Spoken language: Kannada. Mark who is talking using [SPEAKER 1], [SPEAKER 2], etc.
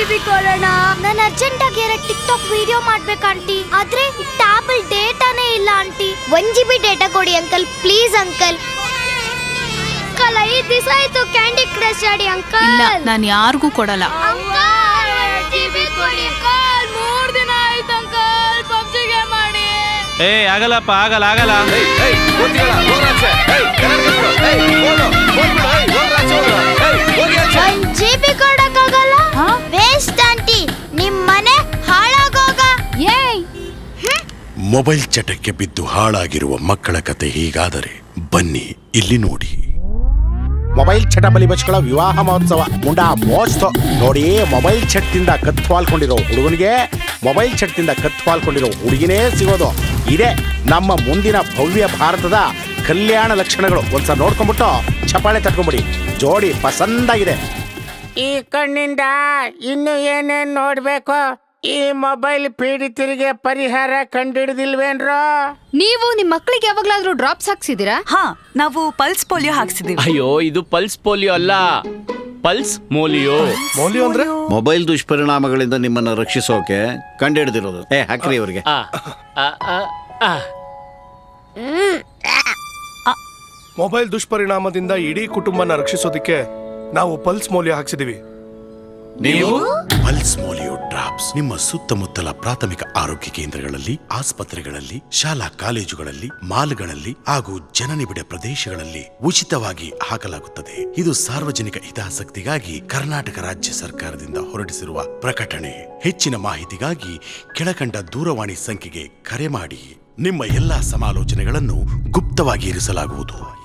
[SPEAKER 1] ಜಿ ಬಿ ಕೊಡೋಣ ನಾನು ಅರ್ಜೆಂಟ್ ಆಗಿ ಎರಡು ಟಿಕ್ ಟಾಕ್ ವಿಡಿಯೋ ಮಾಡ್ಬೇಕು ಆಂಟಿ ಆದ್ರೆ ಟ್ಯಾಬಲ್ ಡೇಟಾನೇ ಇಲ್ಲ aunty one G B data ಕೊಡಿ ಅಂಕಲ್ ಪ್ಲೀಸ್ ಅಂಕಲ್ ಅಂಕಲ್ ಐದು ದಿವಸ ಆಯ್ತು ಕ್ಯಾಂಡಿ ಕ್ರಶ್ ಆಡಿ ಅಂಕಲ್
[SPEAKER 2] ಇಲ್ಲ ನಾನು ಯಾರಿಗೂ ಕೊಡಲ್ಲ
[SPEAKER 1] ಮೂರ್ ದಿನ ಆಯ್ತು ಅಂಕಲ್ ಪಬ್ಜಿಗೆ ಮಾಡಿ
[SPEAKER 3] ಏ ಆಗಲ್ಲಪ್ಪ ಆಗಲ್ಲ ಆಗಲ್ಲ
[SPEAKER 1] ಒಂದ್ ಜಿ ಬಿ ಕೊಡಕ್ಕಾಗಲ್ಲ ವೇಸ್ಟ್ ಆಂಟಿ ನಿಮ್ ಮನೆ ಹಾಳಾಗೋಗ
[SPEAKER 2] ಏಯ್
[SPEAKER 4] ಮೊಬೈಲ್ ಚಟಕ್ಕೆ ಬಿದ್ದು ಹಾಳಾಗಿರುವ ಮಕ್ಕಳ ಕತೆ ಹೀಗಾದರೆ ಬನ್ನಿ ಇಲ್ಲಿ ನೋಡಿ
[SPEAKER 5] ಮೊಬೈಲ್ ಚಟ ಬಲಿ ಬಚ್ಗಳ ವಿವಾಹ ಮಹೋತ್ಸವ ಮುಂಡ ಮೋಸ್ತು ನೋಡಿ ಮೊಬೈಲ್ ಚಟ್ದಿಂದ ಕತ್ವಾಲ್ಕೊಂಡಿರೋ ಹುಡುಗನಿಗೆ ಮೊಬೈಲ್ ಚಟ್ದಿಂದ ಕತ್ವಾಲ್ಕೊಂಡಿರೋ ಹುಡುಗಿನೇ ಸಿಗೋದು ಇದೇ ನಮ್ಮ ಮುಂದಿನ ಭವ್ಯ ಭಾರತದ ಕಲ್ಯಾಣ ಲಕ್ಷಣಗಳು ಒಂದ್ಸಲ ನೋಡ್ಕೊಂಡ್ಬಿಟ್ಟು ಚಪಾಳೆ ತಟ್ಕೊಂಬಿಡಿ ಜೋಡಿ ಪಸಂದಾಗಿದೆ
[SPEAKER 6] ಈ ಕಣ್ಣಿಂದ ಇನ್ನು ಏನೇನ್ ನೋಡ್ಬೇಕು ಈ ಮೊಬೈಲ್ ಪೀಡಿತರಿಗೆ ಪರಿಹಾರ ಕಂಡಿಡ್ದಿಲ್ವೇನ್ರೋ
[SPEAKER 2] ನೀವು ನಿಮ್ ಮಕ್ಕಳಿಗೆ ಯಾವಾಗ್ಲಾದ್ರೂ ಡ್ರಾಪ್ಸ್ ಹಾಕ್ಸಿದೀರಾ
[SPEAKER 7] ಹಾ ನಾವು ಪಲ್ಸ್ ಪೋಲಿಯೋ ಹಾಕ್ಸಿದೀವಿ
[SPEAKER 3] ಅಯ್ಯೋ ಇದು ಪಲ್ಸ್ ಪೋಲಿಯೋ ಅಲ್ಲ ಪಲ್ಸ್ ಮೋಲಿಯೋ
[SPEAKER 8] ಮೌಲ್ಯ ಅಂದ್ರೆ
[SPEAKER 9] ಮೊಬೈಲ್ ದುಷ್ಪರಿಣಾಮಗಳಿಂದ ನಿಮ್ಮನ್ನ ರಕ್ಷಿಸೋಕೆ ಕಂಡುಹಿಡಿದಿರೋದು ಏ ಹಾಕ್ರಿ ಇವ್ರಿಗೆ
[SPEAKER 3] ಆ, ಆ, ಆ, ಆ.
[SPEAKER 8] ಮೊಬೈಲ್ ದುಷ್ಪರಿಣಾಮದಿಂದ ಇಡೀ ಕುಟುಂಬನ ರಕ್ಷಿಸೋದಕ್ಕೆ ನಾವು ಪಲ್ಸ್ ಮೌಲ್ಯ ಹಾಕ್ಸಿದೀವಿ
[SPEAKER 3] ನೀವು
[SPEAKER 4] ಪಲ್ಸ್ ಮೋಲಿಯೋ ಡ್ರಾಪ್ಸ್ ನಿಮ್ಮ ಸುತ್ತಮುತ್ತಲ ಪ್ರಾಥಮಿಕ ಆರೋಗ್ಯ ಕೇಂದ್ರಗಳಲ್ಲಿ ಆಸ್ಪತ್ರೆಗಳಲ್ಲಿ ಶಾಲಾ ಕಾಲೇಜುಗಳಲ್ಲಿ ಮಾಲ್ಗಳಲ್ಲಿ ಹಾಗೂ ಜನನಿಬಿಡ ಪ್ರದೇಶಗಳಲ್ಲಿ ಉಚಿತವಾಗಿ ಹಾಕಲಾಗುತ್ತದೆ ಇದು ಸಾರ್ವಜನಿಕ ಹಿತಾಸಕ್ತಿಗಾಗಿ ಕರ್ನಾಟಕ ರಾಜ್ಯ ಸರ್ಕಾರದಿಂದ ಹೊರಡಿಸಿರುವ ಪ್ರಕಟಣೆ ಹೆಚ್ಚಿನ ಮಾಹಿತಿಗಾಗಿ ಕೆಳಕಂಡ ದೂರವಾಣಿ ಸಂಖ್ಯೆಗೆ ಕರೆ ಮಾಡಿ ನಿಮ್ಮ ಎಲ್ಲಾ ಸಮಾಲೋಚನೆಗಳನ್ನು ಗುಪ್ತವಾಗಿ ಇರಿಸಲಾಗುವುದು